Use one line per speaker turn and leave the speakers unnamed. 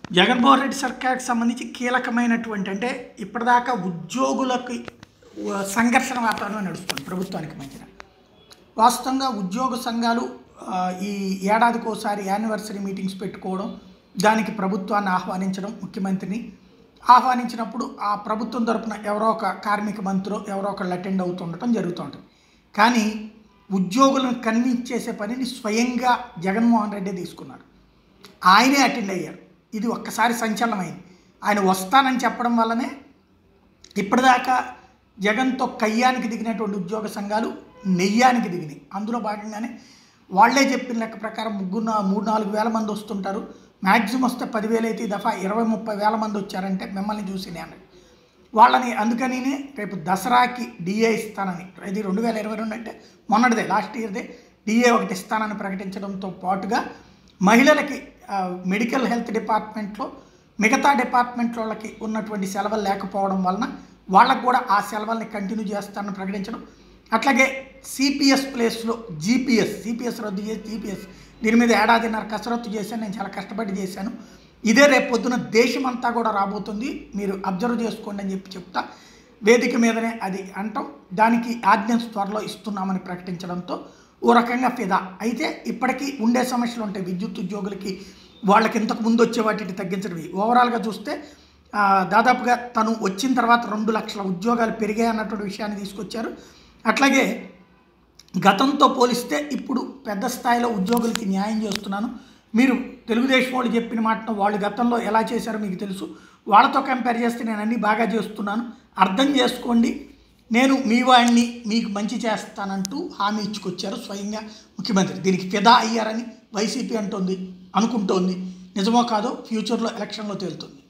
జగన్మోహన్ రెడ్డి సర్కార్కి సంబంధించి కీలకమైనటువంటి అంటే ఇప్పటిదాకా ఉద్యోగులకు ఆ, సంఘర్షణ వాతావరణం నడుస్తుంది ప్రభుత్వానికి మధ్యన వాస్తవంగా ఉద్యోగ సంఘాలు ఆ, ఈ ఏడాదికి ఒకసారి యానివర్సరీ మీటింగ్స్ పెట్టుకోవడం దానికి ప్రభుత్వాన్ని ఆహ్వానించడం ముఖ్యమంత్రిని ఆహ్వానించినప్పుడు ఆ ప్రభుత్వం తరపున ఎవరో ఒక కార్మిక మంత్రో ఎవరో ఒకళ్ళు అటెండ్ అవుతుండటం జరుగుతూ ఉంటుంది కానీ ఉద్యోగులను కన్విన్స్ చేసే పనిని స్వయంగా జగన్మోహన్ రెడ్డి తీసుకున్నారు ఆయనే అటెండ్ అయ్యారు ఇది ఒక్కసారి సంచలనమైంది ఆయన వస్తానని చెప్పడం వల్లనే ఇప్పటిదాకా జగన్తో కయ్యానికి దిగినటువంటి ఉద్యోగ సంఘాలు నెయ్యానికి దిగినాయి అందులో భాగంగానే వాళ్ళే చెప్పిన లెక్క ప్రకారం ముగ్గురు నా- మూడు నాలుగు వేల మంది వస్తుంటారు మ్యాక్సిమం వస్తే పదివేలు అయితే ఈ దఫా ఇరవై ముప్పై వేల మంది వచ్చారంటే మిమ్మల్ని చూసి నేను వాళ్ళని అందుకని రేపు దసరాకి డిఏ ఇస్తానని ఇది రెండు వేల ఇరవై రెండు అంటే మొన్నటిదే లాస్ట్ ఇయర్దే డిఏ ఒకటి ఇస్తానని ప్రకటించడంతో పాటుగా మహిళలకి ఆ, మెడికల్ హెల్త్ డిపార్ట్మెంట్లో మిగతా డిపార్ట్మెంట్ వాళ్ళకి ఉన్నటువంటి సెలవులు లేకపోవడం వలన వాళ్ళకు కూడా ఆ సెలవుల్ని కంటిన్యూ చేస్తానని ప్రకటించడం అట్లాగే సిపిఎస్ ప్లేస్లో జీపీఎస్ సిపిఎస్ రద్దు చేసి జీపీఎస్ దీని మీద ఏడాదిన్నర కసరత్తు చేశాను నేను చాలా కష్టపడి చేశాను ఇదే రేపు పొద్దున దేశమంతా కూడా రాబోతుంది మీరు అబ్జర్వ్ చేసుకోండి అని చెప్పి చెప్తా వేదిక మీదనే అది అంటాం దానికి ఆర్డినెన్స్ త్వరలో ఇస్తున్నామని ప్రకటించడంతో ఓ రకంగా ఫిదా అయితే ఇప్పటికీ ఉండే సమస్యలు ఉంటాయి విద్యుత్ ఉద్యోగులకి వాళ్ళకి ఇంతకు ముందు వచ్చే వాటిని తగ్గించడం ఓవరాల్గా చూస్తే ఆ, దాదాపుగా తను వచ్చిన తర్వాత రెండు లక్షల ఉద్యోగాలు పెరిగాయి అన్నటువంటి విషయాన్ని తీసుకొచ్చారు అట్లాగే గతంతో పోలిస్తే ఇప్పుడు పెద్ద స్థాయిలో ఉద్యోగులకి న్యాయం చేస్తున్నాను మీరు తెలుగుదేశం వాళ్ళు చెప్పిన మాటను వాళ్ళు గతంలో ఎలా చేశారో మీకు తెలుసు వాళ్ళతో కంపేర్ చేస్తే నేను అన్నీ బాగా చేస్తున్నాను అర్థం చేసుకోండి నేను మీ వాడిని మీకు మంచి చేస్తానంటూ హామీ ఇచ్చుకొచ్చారు స్వయంగా ముఖ్యమంత్రి దీనికి ఫిదా అయ్యారని వైసీపీ అంటోంది అనుకుంటోంది నిజమో కాదో ఫ్యూచర్లో ఎలక్షన్లో తేలుతుంది